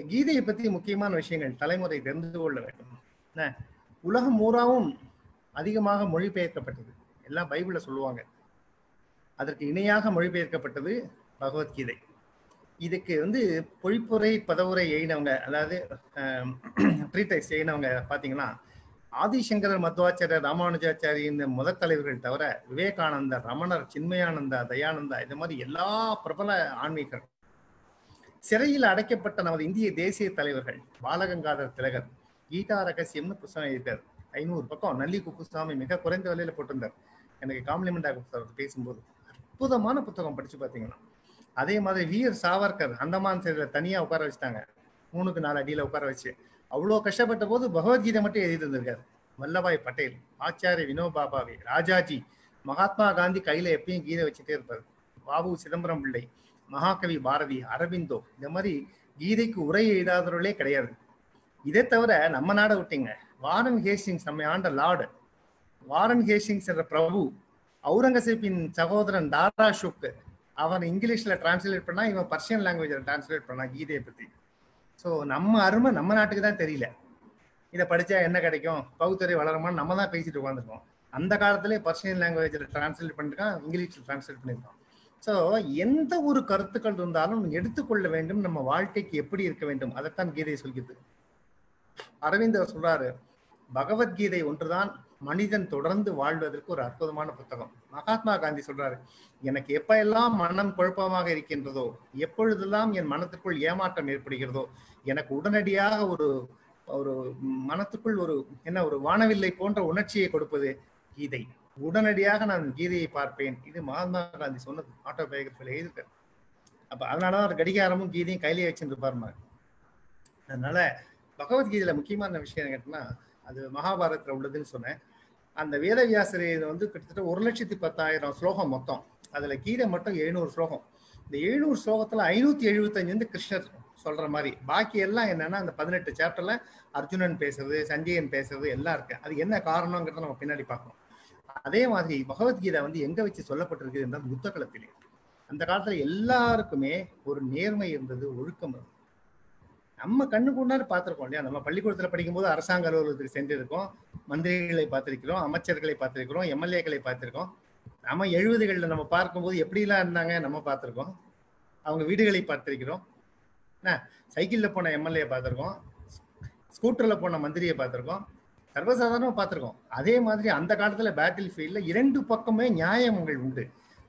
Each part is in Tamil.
கீதையை பத்தி முக்கியமான விஷயங்கள் தலைமுறை தெரிந்து கொள்ள வேண்டும் என்ன உலகம் பூராவும் அதிகமாக மொழிபெயர்க்கப்பட்டது எல்லாம் பைபிள்ல சொல்லுவாங்க அதற்கு இணையாக மொழிபெயர்க்கப்பட்டது பகவத்கீதை இதுக்கு வந்து பொழிப்புரை பதவுரை எழுதினவங்க அதாவது ட்ரீட்டைஸ் எழுதினவங்க பார்த்தீங்கன்னா ஆதிசங்கரர் மத்வாச்சாரியர் ராமானுஜாச்சாரியின் முதற் தலைவர்கள் தவிர விவேகானந்தர் ரமணர் சின்மயானந்தா தயானந்தா இது மாதிரி எல்லா பிரபல ஆன்மீகர் சிறையில் அடைக்கப்பட்ட நமது இந்திய தேசிய தலைவர்கள் பாலகங்காதர் திலகர் கீதா ரகசியம்னு புத்தகம் எழுதிட்டார் ஐநூறு பக்கம் நல்லி குப்புசாமி மிக குறைந்த விலையில போட்டிருந்தார் எனக்கு காம்ப்ளிமெண்ட் ஆக பேசும்போது அற்புதமான புத்தகம் படிச்சு பார்த்தீங்கன்னா அதே மாதிரி வீர் சாவர்கர் அந்தமான் சிறையில் தனியா உட்கார வச்சுட்டாங்க மூணுக்கு நாலு அடியில உட்கார வச்சு அவ்வளோ கஷ்டப்பட்ட போது பகவத்கீதை மட்டும் எழுதி இருந்திருக்காரு வல்லபாய் பட்டேல் ஆச்சாரிய வினோபா பாவே ராஜாஜி மகாத்மா காந்தி கையில எப்பயும் கீதை வச்சுட்டே இருப்பார் பாபு சிதம்பரம் பிள்ளை மகாகவி பாரதி அரபிந்தோ இந்த மாதிரி கீதைக்கு உரை எழுதாதவர்களே கிடையாது இதை தவிர நம்ம நாடை விட்டீங்க வாரன் ஹேஸ்டிங்ஸ் நம்ம ஆண்ட லார்டு வாரன் ஹேஸ்டிங்ஸ் என்ற பிரபு அவுரங்கசீப்பின் சகோதரன் தாரா ஷுக் அவன் இங்கிலீஷ்ல டிரான்ஸ்லேட் பண்ணா இவன் பர்ஷியன் லாங்குவேஜ்ல டிரான்ஸ்லேட் பண்ணா கீதையை பத்தி ஸோ நம்ம அருமை நம்ம நாட்டுக்கு தான் தெரியல இதை படிச்சா என்ன கிடைக்கும் பகுத்தறி வளருமான்னு நம்ம தான் பேசிட்டு உட்காந்துருக்கோம் அந்த காலத்திலே பர்ஷியன் லாங்குவேஜில் டிரான்ஸ்லேட் பண்ணிருக்கான் இங்கிலீஷில் டிரான்ஸ்லேட் பண்ணியிருக்கான் ஸோ எந்த ஒரு கருத்துக்கள் இருந்தாலும் எடுத்துக்கொள்ள வேண்டும் நம்ம வாழ்க்கைக்கு எப்படி இருக்க வேண்டும் அதைத்தான் கீதை சொல்கிறது அரவிந்தர் சொல்றாரு பகவத்கீதை ஒன்றுதான் மனிதன் தொடர்ந்து வாழ்வதற்கு ஒரு அற்புதமான புத்தகம் மகாத்மா காந்தி சொல்றாரு எனக்கு எப்ப எல்லாம் மனம் குழப்பமாக இருக்கின்றதோ எப்பொழுதெல்லாம் என் மனத்துக்குள் ஏமாற்றம் ஏற்படுகிறதோ எனக்கு உடனடியாக ஒரு ஒரு மனத்துக்குள் ஒரு என்ன ஒரு வானவில்லை போன்ற உணர்ச்சியை கொடுப்பது கீதை உடனடியாக நான் கீதையை பார்ப்பேன் இது மகாத்மா காந்தி சொன்னது ஆட்டோபயோகிராஃபியில் எழுதிருக்காரு அப்ப அதனாலதான் ஒரு கடிகாரமும் கீதையும் கையிலேயே வச்சுருப்பாருமா அதனால பகவத்கீதையில முக்கியமான விஷயம் கேட்டோம்னா அது மகாபாரதத்துல உள்ளதுன்னு சொன்னேன் அந்த வேதவியாசர் இது வந்து கிட்டத்தட்ட ஒரு லட்சத்தி பத்தாயிரம் ஸ்லோகம் மொத்தம் அதுல கீதை மட்டும் எழுநூறு ஸ்லோகம் இந்த எழுநூறு ஸ்லோகத்துல ஐநூத்தி எழுபத்தஞ்சு வந்து கிருஷ்ணர் சொல்ற மாதிரி பாக்கி எல்லாம் என்னன்னா அந்த பதினெட்டு சாப்டர்ல அர்ஜுனன் பேசுறது சஞ்சயன் பேசுறது எல்லாம் இருக்கு அது என்ன காரணங்கிறத நம்ம பின்னாடி பார்க்கணும் அதே மாதிரி பகவத்கீதை வந்து எங்க வச்சு சொல்லப்பட்டிருக்கு என்றால் யுத்த களத்திலே அந்த காலத்துல எல்லாருக்குமே ஒரு நேர்மை இருந்தது ஒழுக்கம் இருந்தது நம்ம கண்ணு கொண்டாடு பார்த்துருக்கோம் இல்லையா நம்ம பள்ளிக்கூடத்தில் படிக்கும்போது அரசாங்க அலுவலகத்துக்கு சென்றிருக்கோம் மந்திரிகளை பார்த்திருக்கிறோம் அமைச்சர்களை பார்த்திருக்கிறோம் எம்எல்ஏக்களை பார்த்திருக்கோம் நம்ம எழுபதுகளில் நம்ம பார்க்கும்போது எப்படிலாம் இருந்தாங்க நம்ம பார்த்துருக்கோம் அவங்க வீடுகளை பார்த்திருக்கிறோம் என்ன சைக்கிளில் போன எம்எல்ஏ பார்த்துருக்கோம் ஸ்கூட்டரில் போன மந்திரியை பார்த்துருக்கோம் சர்வசாதாரணமாக பார்த்துருக்கோம் அதே மாதிரி அந்த காலத்தில் பேட்டில் ஃபீல்டில் இரண்டு பக்கமே நியாயங்கள் உண்டு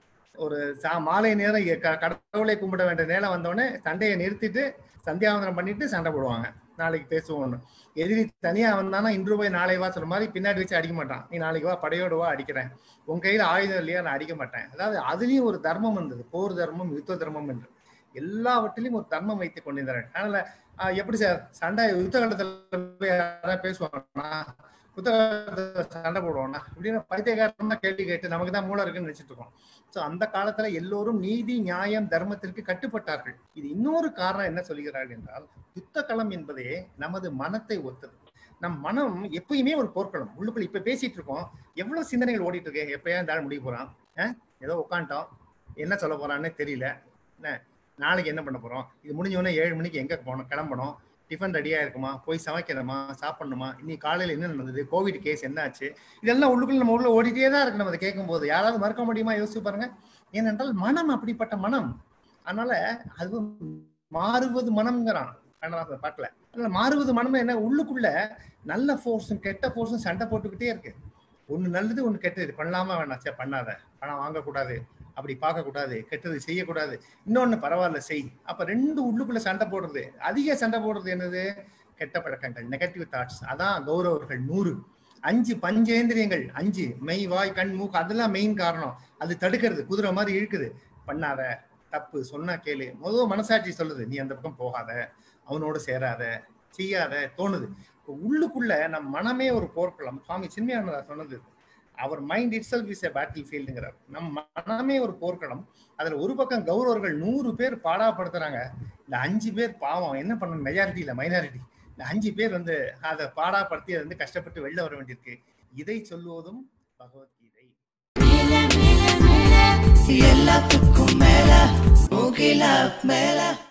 ஒரு சா மாலை நேரம் கடவுளை கும்பிட வேண்டிய நேரம் வந்தோடனே சண்டையை நிறுத்திட்டு சந்தியாவந்தனம் பண்ணிட்டு சண்டை போடுவாங்க நாளைக்கு பேசுவோம்னு எதிரி தனியா வந்தானா இன்று போய் நாளை வா சொல்ற மாதிரி பின்னாடி வச்சு அடிக்க மாட்டான் நீ நாளைக்கு வா படையோடு வா அடிக்கிறேன் உன் கையில ஆயுதம் இல்லையா நான் அடிக்க மாட்டேன் அதாவது அதுலயும் ஒரு தர்மம் இருந்தது போர் தர்மம் யுத்த தர்மம் என்று எல்லாவற்றிலையும் ஒரு தர்மம் வைத்துக் கொண்டிருந்தார்கள் அதனால எப்படி சார் சண்டை யுத்த காலத்துல யாராவது பேசுவாங்கன்னா யுத்த காலத்துல சண்டை போடுவானா இப்படின்னு பைத்தியகாரமா கேள்வி கேட்டு நமக்கு தான் மூளை இருக்குன்னு நினைச்சிட்டு இருக்கோம் ஸோ அந்த காலத்துல எல்லோரும் நீதி நியாயம் தர்மத்திற்கு கட்டுப்பட்டார்கள் இது இன்னொரு காரணம் என்ன சொல்கிறார்கள் என்றால் யுத்த களம் என்பதே நமது மனத்தை ஒத்தது நம் மனம் எப்பயுமே ஒரு போர்க்களம் உள்ளுக்குள்ள இப்ப பேசிட்டு இருக்கோம் எவ்வளவு சிந்தனைகள் ஓடிட்டு இருக்கு எப்பயா இந்த ஆள் முடிய போறான் ஏதோ உட்காந்துட்டோம் என்ன சொல்ல போறான்னு தெரியல என்ன நாளைக்கு என்ன பண்ண போறோம் இது முடிஞ்சோடனே ஏழு மணிக்கு எங்க போனோம் கிளம்பணும் டிஃபன் ரெடியா இருக்குமா போய் சமைக்கணுமா சாப்பிடணுமா இன்னைக்கு காலையில என்ன நடந்தது கோவிட் கேஸ் என்ன ஆச்சு இதெல்லாம் உள்ளுக்குள்ள நம்ம உள்ள ஓடிட்டே தான் இருக்கு நம்ம அதை கேட்கும் போது யாராவது மறக்க முடியுமா யோசிச்சு பாருங்க ஏனென்றால் மனம் அப்படிப்பட்ட மனம் அதனால அது மாறுவது மனம்ங்கிறான் கண்ணதாசன் பாட்டுல அதனால மாறுவது மனம் என்ன உள்ளுக்குள்ள நல்ல ஃபோர்ஸும் கெட்ட ஃபோர்ஸும் சண்டை போட்டுக்கிட்டே இருக்கு ஒண்ணு நல்லது ஒண்ணு கெட்டது பண்ணலாமா வேணாம் சே பண்ணாத பணம் வாங்கக்கூடாது அப்படி பார்க்கக்கூடாது கெட்டது செய்யக்கூடாது இன்னொன்னு பரவாயில்ல செய் அப்ப ரெண்டு உள்ளுக்குள்ள சண்டை போடுறது அதிக சண்டை போடுறது என்னது கெட்ட பழக்கங்கள் நெகட்டிவ் தாட்ஸ் அதான் கௌரவர்கள் நூறு அஞ்சு பஞ்சேந்திரியங்கள் அஞ்சு மெய் வாய் கண் மூக்கு அதெல்லாம் மெயின் காரணம் அது தடுக்கிறது குதிரை மாதிரி இழுக்குது பண்ணாத தப்பு சொன்னா கேளு முதல் மனசாட்சி சொல்லுது நீ அந்த பக்கம் போகாத அவனோட சேராத செய்யாத தோணுது உள்ளுக்குள்ள நம் மனமே ஒரு போர்க்களம் சுவாமி சின்மயானதா சொன்னது அவர் mind itself is a battle ஃபீல்டுங்கிறார் நம் மனமே ஒரு போர்க்களம் அதுல ஒரு பக்கம் கௌரவர்கள் நூறு பேர் பாடாப்படுத்துறாங்க இந்த அஞ்சு பேர் பாவம் என்ன பண்ண மெஜாரிட்டி இல்ல மைனாரிட்டி இந்த அஞ்சு பேர் வந்து அதை பாடாப்படுத்தி அதை வந்து கஷ்டப்பட்டு வெளில வர வேண்டியிருக்கு இதை சொல்லுவதும் பகவத்கீதை எல்லாத்துக்கும் மேல முகில மேல